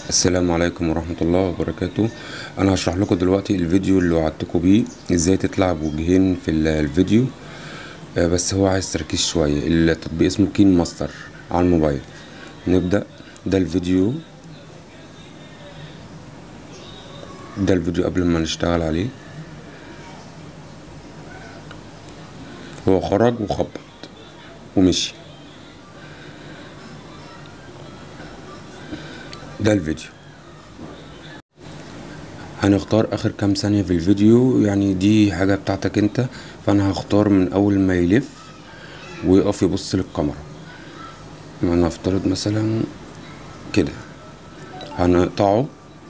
السلام عليكم ورحمة الله وبركاته انا هشرح لكم دلوقتي الفيديو اللي وعدتكم بيه ازاي تطلع بوجهين في ال- الفيديو آه، بس هو عايز تركيز شوية التطبيق اسمه كين ماستر على الموبايل نبدأ ده الفيديو ده الفيديو قبل ما نشتغل عليه هو خرج وخبط ومشي ده الفيديو هنختار اخر كام ثانية في الفيديو يعني دي حاجة بتاعتك انت فانا هختار من اول ما يلف ويقف يبص للكاميرا انا افترض مثلا كده هنقطعه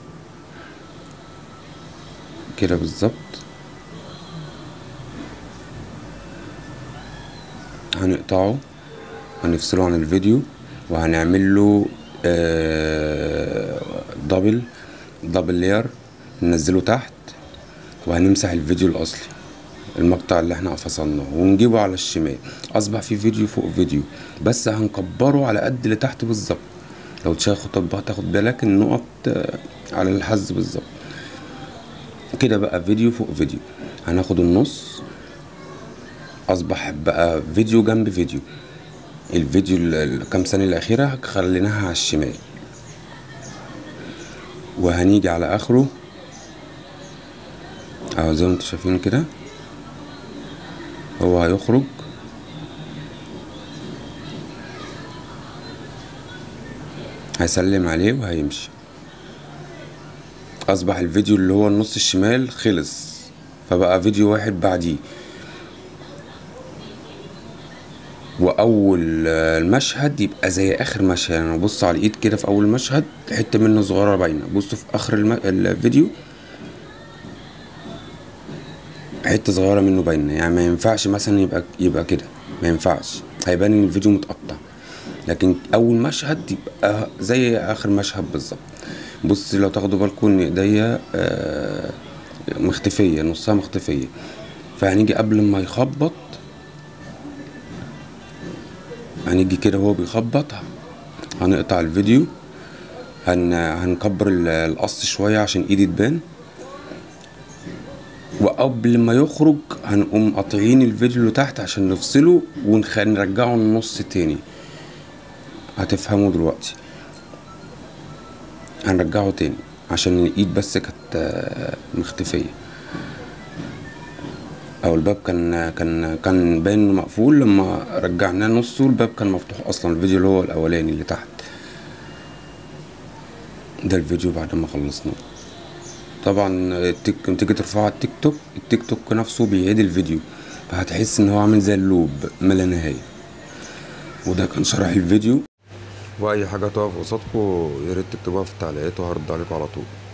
كده بالظبط هنقطعه هنفصله عن الفيديو وهنعمل له آه، دبل دبل لير ننزله تحت وهنمسح الفيديو الاصلي المقطع اللي احنا فصلناه ونجيبه على الشمال اصبح في فيديو فوق فيديو بس هنكبره على قد اللي تحت بالظبط لو تشاخد تطبيق تاخد بالك النقط آه، على الحز بالظبط كده بقى فيديو فوق فيديو هناخد النص اصبح بقى فيديو جنب فيديو الفيديو ال- الكام ثانية الأخيرة خليناها على الشمال وهنيجي على آخره أهو زي ما انتوا شايفين كده هو هيخرج هيسلم عليه وهيمشي أصبح الفيديو اللي هو النص الشمال خلص فبقى فيديو واحد بعديه واول آه، المشهد يبقى زي اخر مشهد يعني بص على الايد كده في اول مشهد حته منه صغيره باينه بصوا في اخر الم... الفيديو حته صغيره منه باينه يعني ما ينفعش مثلا يبقى يبقى كده ما ينفعش هيبان ان الفيديو متقطع لكن اول مشهد يبقى زي اخر مشهد بالظبط بص لو تاخدوا بالكم ان ايديا آه، مختفيه نصها مختفيه فهنيجي قبل ما يخبط هنيجي كده وهو بيخبط هنقطع الفيديو هن... هنكبر ال- القص شوية عشان ايدي تبان وقبل ما يخرج هنقوم قاطعين الفيديو اللي تحت عشان نفصله ونرجعه النص تاني هتفهموا دلوقتي هنرجعه تاني عشان الايد بس كانت آه، مختفيه او الباب كان كان كان باين انه مقفول لما رجعناه نصه الباب كان مفتوح اصلا الفيديو اللي هو الاولاني اللي تحت ده الفيديو بعد ما خلصناه طبعا التيك لما تيجي ترفعه على التيك توك التيك توك نفسه بيعيد الفيديو فهتحس ان هو عامل زي اللوب ما لا نهايه وده كان شرح الفيديو واي حاجه تقف قصادكم يا ريت تكتبوها في التعليقات وهرد عليكم على طول